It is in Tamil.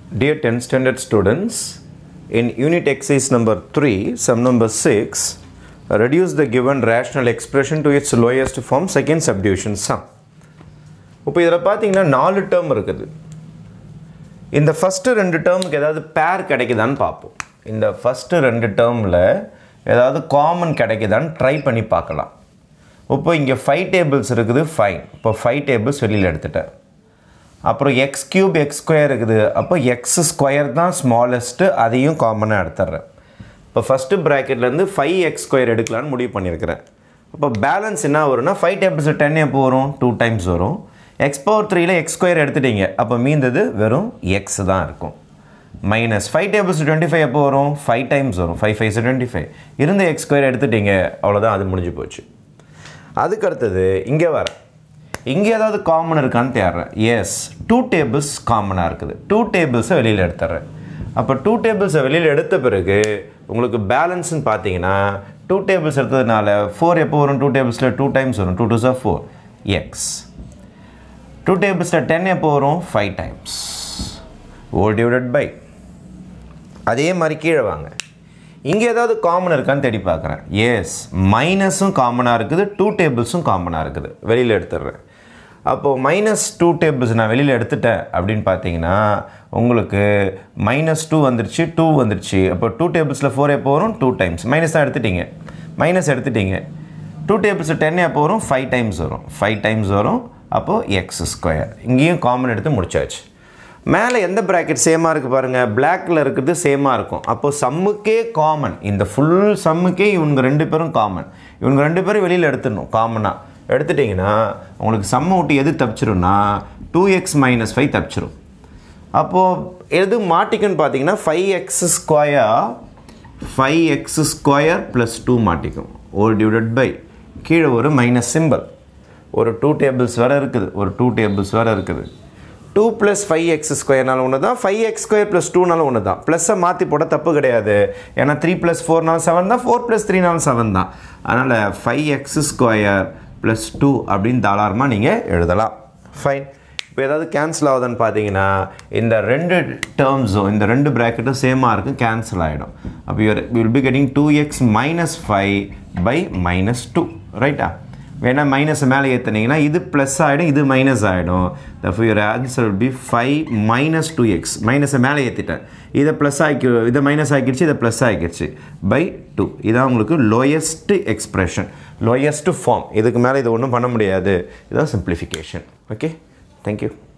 Dear 10th standard students, in unit exercise number 3, sum number 6, reduce the given rational expression to its lowest form, second subdivision sum. இப்போ இதில் பார்த்தீங்கன்னா நாலு டேர்ம் இருக்குது இந்த ஃபஸ்ட்டு ரெண்டு டேர்முக்கு ஏதாவது பேர் கிடைக்குதான்னு பார்ப்போம் இந்த ஃபஸ்ட்டு ரெண்டு டேர்மில் ஏதாவது காமன் கிடைக்குதான்னு ட்ரை பண்ணி பார்க்கலாம் இப்போ இங்கே ஃபைவ் டேபிள்ஸ் இருக்குது ஃபைன் இப்போ ஃபைவ் டேபிள்ஸ் வெளியில் எடுத்துட்டேன் அப்புறம் எக்ஸ் கியூப் எக்ஸ் ஸ்கொயர் இருக்குது அப்போ எக்ஸ் ஸ்கொயர் தான் ஸ்மாலஸ்ட்டு அதையும் காமனாக எடுத்துட்றேன் இப்போ ஃபஸ்ட்டு ப்ராக்கெட்லேருந்து ஃபைவ் எக்ஸ் ஸ்கொயர் எடுக்கலான்னு முடிவு பண்ணியிருக்கிறேன் அப்போ பேலன்ஸ் என்ன வரும்னா ஃபைவ் டேபிள்ஸ் டென் எப்போ வரும் டூ டைம்ஸ் வரும் எக்ஸ் பவர் த்ரீல எக்ஸ் ஸ்கொயர் எடுத்துட்டீங்க அப்போ மீந்தது வெறும் எக்ஸ் தான் இருக்கும் minus five tables twenty five எப்போ வரும் ஃபைவ் டைம்ஸ் வரும் ஃபைவ் ஃபைவ் டுவெண்ட்டி ஃபைவ் இருந்த எக்ஸ் ஸ்கொயர் எடுத்துட்டீங்க அவ்வளோதான் அது முடிஞ்சு போச்சு அதுக்கு அடுத்தது இங்கே வர இங்கே ஏதாவது காமன் இருக்கான்னு தேடுறேன் எஸ் டூ டேபிள்ஸ் காமனாக இருக்குது டூ டேபிள்ஸை வெளியில் எடுத்துட்றேன் அப்போ டூ டேபிள்ஸை வெளியில் எடுத்த பிறகு உங்களுக்கு பேலன்ஸ்னு பார்த்தீங்கன்னா டூ டேபிள்ஸ் எடுத்ததுனால ஃபோர் எப்போ வரும் டூ டேபிள்ஸில் டூ டைம்ஸ் வரும் two two sir four x two டேபிள்ஸில் டென் எப்போ வரும் five times whole divided by அதே மாதிரி கீழே வாங்க இங்கே ஏதாவது காமன் இருக்கான்னு தேடி பார்க்குறேன் எஸ் மைனஸும் காமனாக இருக்குது டூ டேபிள்ஸும் காமனாக இருக்குது வெளியில் எடுத்துடுறேன் அப்போது மைனஸ் டூ டேபிள்ஸ் நான் வெளியில் எடுத்துட்டேன் அப்படின்னு பார்த்தீங்கன்னா உங்களுக்கு மைனஸ் டூ வந்துருச்சு டூ வந்துருச்சு அப்போ டூ டேபிள்ஸில் ஃபோர் எப்போ வரும் டூ டைம்ஸ் மைனஸ் தான் எடுத்துட்டீங்க மைனஸ் எடுத்துட்டீங்க டூ டேபிள்ஸ் டென் எப்போ வரும் ஃபைவ் டைம்ஸ் வரும் ஃபைவ் டைம்ஸ் வரும் அப்போது எக்ஸ் ஸ்கொயர் இங்கேயும் காமன் எடுத்து முடிச்சாச்சு மேலே எந்த ப்ராக்கெட் சேமாக இருக்குது பாருங்கள் பிளாக்கில் இருக்கிறது சேமாக இருக்கும் அப்போது சம்முக்கே காமன் இந்த ஃபுல் சம்முக்கே இவங்க ரெண்டு பேரும் காமன் இவங்க ரெண்டு பேரும் வெளியில் எடுத்துடணும் காமனாக எடுத்துட்டிங்கன்னா உங்களுக்கு சம்ம விட்டு எது தப்பிச்சிரும்னா டூ எக்ஸ் மைனஸ் ஃபைவ் தப்பிச்சிரும் அப்போது எது மாட்டிக்குன்னு பார்த்தீங்கன்னா five x square five x square plus two மாட்டிக்கும் ஒரு டிவைடட் பை கீழே ஒரு மைனஸ் சிம்பிள் ஒரு டூ டேபிள்ஸ் வேறு இருக்குது ஒரு டூ டேபிள்ஸ் வேறு இருக்குது டூ ப்ளஸ் ஃபைவ் எக்ஸ் ஸ்கொயர்னாலும் ஒன்று தான் ஃபைவ் எக்ஸ் ஸ்கொயர் ப்ளஸ் டூனாலும் ஒன்று தான் ப்ளஸ்ஸை மாற்றி போட தப்பு கிடையாது ஏன்னா த்ரீ ப்ளஸ் ஃபோர்னாலும் செவன் தான் ஃபோர் ப்ளஸ் த்ரீனாலும் செவன் தான் அதனால் five x square plus two அப்படின்னு தாராளமாக நீங்கள் எழுதலாம் ஃபைன் இப்போ ஏதாவது கேன்சல் ஆகுதுன்னு பார்த்தீங்கன்னா இந்த ரெண்டு டேர்ம்ஸும் இந்த ரெண்டு ப்ராக்கெட்டும் சேமாக இருக்கும் கேன்சல் ஆகிடும் அப்போ your will be getting two x minus five by minus two ரைட்டா வேணா மைனஸ் மேலே ஏற்றுனீங்கன்னா இது ப்ளஸ் ஆகிடும் இது மைனஸ் ஆகிடும் therefore your answer will be five minus two x மைனஸை மேலே ஏற்றிட்டேன் இதை ப்ளஸ் ஆக்கி இதை மைனஸ் ஆக்கிடுச்சு இதை ப்ளஸ் ஆக்கிடுச்சு பை டூ இதான் உங்களுக்கு லோயஸ்ட் எக்ஸ்ப்ரெஷன் லோயஸ்ட் ஃபார்ம் இதுக்கு மேலே இது ஒன்றும் பண்ண முடியாது இதுதான் சிம்பிளிஃபிகேஷன் ஓகே தேங்க்யூ